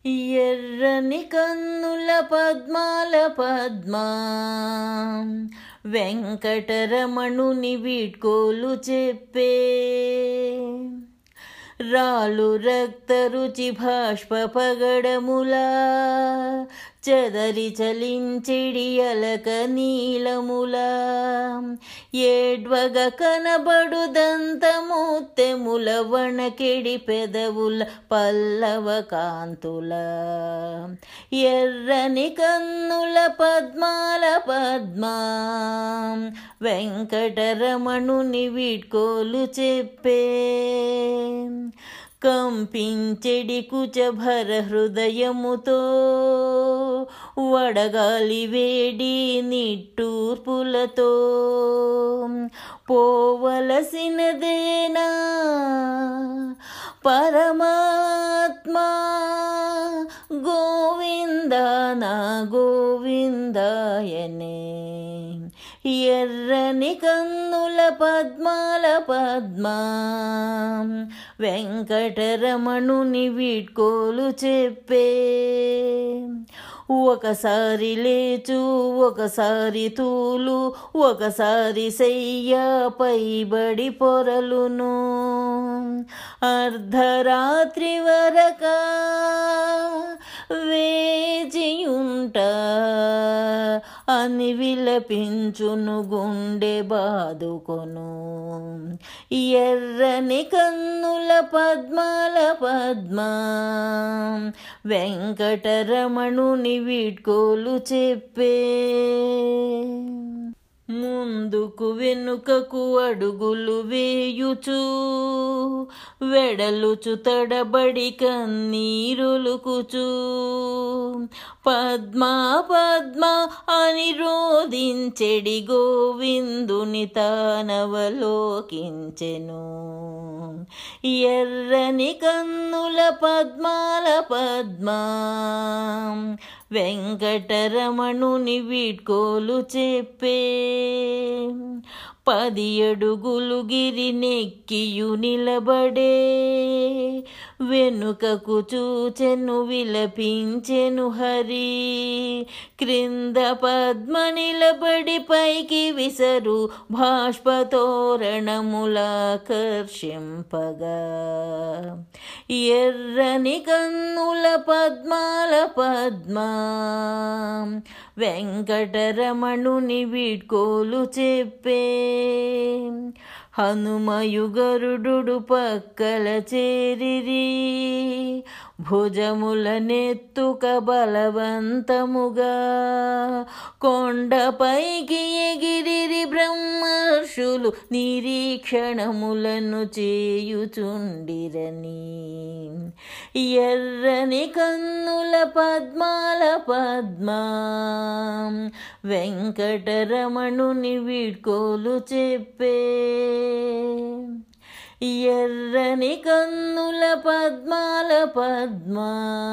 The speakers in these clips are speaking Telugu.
ఎర్రని కన్నుల పద్మాల పద్మా వెంకటరమణుని వీడ్కోలు చెప్పే రాలు రక్త రుచి భాష్ప పగడములా చెదరి చలించిడి అలక నీలములా ఏడ్వగ కనబడు దంతమూత్తెముల వణకెడి పెదవుల పల్లవ కాంతుల ఎర్రని కన్నుల పద్మాల పద్మా వెంకటరమణుని వీడ్కోలు చెప్పే కంపించెడి కుచభర హృదయముతో వడగాలి వేడి నిట్టూర్పులతో పోవలసినదేనా పరమాత్మా గోవింద నా గోవిందాయనే ఎర్రని కన్నుల పద్మాల పద్మా వెంకటరమణుని వీడ్కోలు చెప్పే ఒకసారి లేచు ఒకసారి తూలు ఒకసారి శయ్యాపై బడి పొరలును అర్ధరాత్రి వరక వేచియుంట అని విలపించును గుండె బాదుకొను ఎర్రని కన్నుల పద్మాల పద్మా వెంకటరమణుని వీడ్కోలు చెప్పే ముందుకు వెనుకకు అడుగులు వేయుచు వెడలుచు తడబడి కన్నీరులుకుచు పద్మా పద్మా అని రోధించెడి గోవిందుని తానవలోకించెను ఎర్రని కన్నుల పద్మాల పద్మా వెంకటరమణుని వీడ్కోలు చెప్పే పది అడుగులు గిరి నెక్కియు నిలబడే వెనుకకు చూచెను విలపించెను హరి క్రింద పద్మ నిలబడి పైకి విసరు బాష్పతోరణములాకర్షింపగా ఎర్రని కన్నుల పద్మాల పద్మా వెంకటరమణుని వీడ్కోలు చెప్పే హనుమయుగరుడు పక్కల చేరిరి భుజముల నెత్తుక బలవంతముగా కొండపైకి ఎగిరిరి బ్రహ్మర్షులు నిరీక్షణములను చేయుచుండిరని ఎర్రని కన్నుల పద్మాల పద్మా వెంకటరమణుని వీడ్కోలు చెప్పే ఎర్రని కన్నుల పద్మాల పద్మా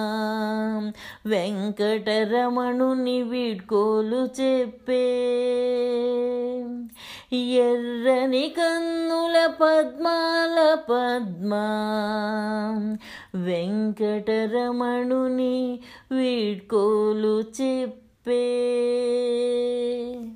వెంకటరమణుని వీడ్కోలు చెప్పే ఎర్రని కన్నుల పద్మాల పద్మా వెంకటరమణుని వీడ్కోలు చెప్పే